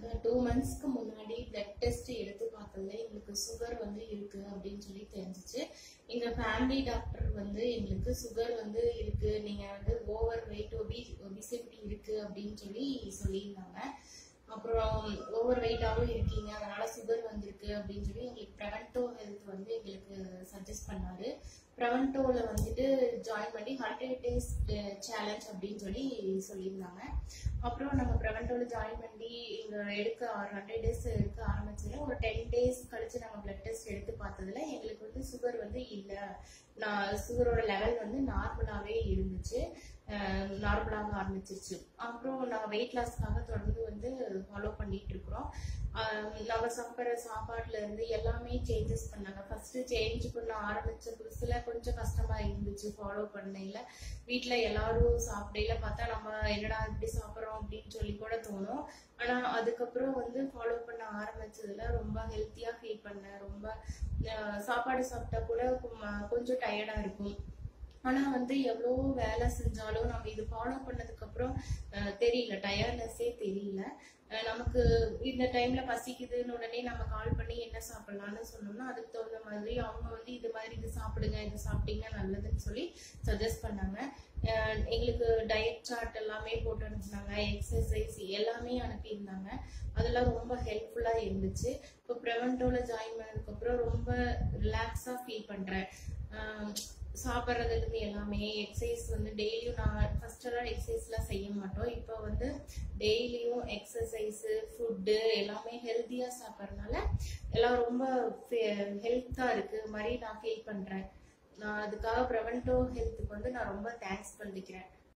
two மந்த்ஸ்க்கு முன்னாடி blood test எடுத்து பார்த்ததுல எங்களுக்கு சுகர் வந்து இருக்கு அப்படின்னு சொல்லி தெரிஞ்சிச்சு எங்க ஃபேமிலி டாக்டர் வந்து எங்களுக்கு சுகர் வந்து இருக்கு நீங்க வந்து ஓவர் வெயிட் ஒபி ஒபிசிட்டி இருக்கு அப்படின்னு சொல்லி சொல்லியிருந்தாங்க அப்புறம் ஓவர் வெயிட்டாகவும் இருக்கீங்க அதனால சுகர் வந்திருக்கு அப்படின்னு சொல்லி எங்களுக்கு ப்ரெவென்டோ ஹெல்த் வந்து எங்களுக்கு சஜஸ்ட் பண்ணாரு ப்ரெவென்டோவில் வந்துட்டு ஜாயின் பண்ணி ஹண்ட்ரட் டேஸ் சேலஞ்ச் அப்படின்னு சொல்லி சொல்லியிருந்தாங்க அப்புறம் நம்ம ப்ரெவென்டோவில் ஜாயின் பண்ணி இங்கே எடுக்க ஹண்ட்ரட் டேஸ் எடுக்க ஆரம்பிச்சதுல ஒரு டென் டேஸ் கழிச்சு நம்ம பிளட் டெஸ்ட் எடுத்து பார்த்ததுல எங்களுக்கு வந்து சுகர் வந்து இல்லை நான் சுகரோட லெவல் வந்து நார்மலாகவே இருந்துச்சு நார்மலாக ஆரம்பிச்சிருச்சு அப்புறம் நான் வெயிட் லாஸ்க்காக தொடர்ந்து வந்து ஃபாலோ பண்ணிட்டு இருக்கிறோம் ஆஹ் நம்ம சாப்பிட்ற சாப்பாடுல இருந்து எல்லாமே சேஞ்சஸ் பண்ணாங்க ஃபர்ஸ்ட் சேஞ்ச் பண்ண ஆரம்பிச்ச புதுசுல கொஞ்சம் கஷ்டமா இருந்துச்சு ஃபாலோ பண்ணையில வீட்ல எல்லாரும் சாப்பிடையில பார்த்தா நம்ம என்னடா இப்படி சாப்பிட்றோம் அப்படின்னு சொல்லி கூட தோணும் ஆனா அதுக்கப்புறம் வந்து ஃபாலோ பண்ண ஆரம்பிச்சதுல ரொம்ப ஹெல்த்தியா ஃபீல் பண்ணேன் ரொம்ப ஆஹ் சாப்பாடு சாப்பிட்டா கூட கொ- கொஞ்சம் டயர்டா இருக்கும் ஆனா வந்து எவ்வளோ வேலை செஞ்சாலும் நம்ம இது ஃபாலோ பண்ணதுக்கு அப்புறம் அஹ், தெரியல டயர்ட்னஸே தெரியல அஹ், நமக்கு இந்த டைம்ல பசிக்குதுன்னு உடனே நம்ம கால் பண்ணி என்ன சாப்பிடலாம்னு சொன்னோம்னா அதுக்கு தகுந்த மாதிரி அவங்க வந்து இது மாதிரி இது சாப்பிடுங்க இது சாப்பிட்டீங்க நல்லதுன்னு சொல்லி சஜஸ்ட் பண்ணாங்க அஹ், எங்களுக்கு டயட் சார்ட் எல்லாமே போட்டு அனுப்புனாங்க எக்ஸசைஸ் எல்லாமே அனுப்பியிருந்தாங்க அதெல்லாம் ரொம்ப ஹெல்ப்ஃபுல்லா இருந்துச்சு இப்போ ப்ரெவென்டோல ஜாயின் பண்ணதுக்கு அப்புறம் ரொம்ப ரிலாக்ஸா ஃபீல் பண்றேன் ஆஹ் சாப்பிட்றதுல இருந்து எல்லாமே எக்ஸசைஸ் வந்து டெய்லியும் நான் ஃபர்ஸ்ட் எல்லாம் எக்ஸசைஸ்லாம் செய்ய மாட்டோம் இப்போ வந்து டெய்லியும் எக்ஸசைஸ் ஃபுட்டு எல்லாமே ஹெல்த்தியாக சாப்பிட்றதுனால எல்லாம் ரொம்ப ஹெல்த்தாக இருக்கு மாதிரி நான் ஃபீல் பண்ணுறேன் நான் அதுக்காக ப்ரெவென்டோ ஹெல்த்துக்கு வந்து நான் ரொம்ப தேங்க்ஸ் பண்ணிக்கிறேன்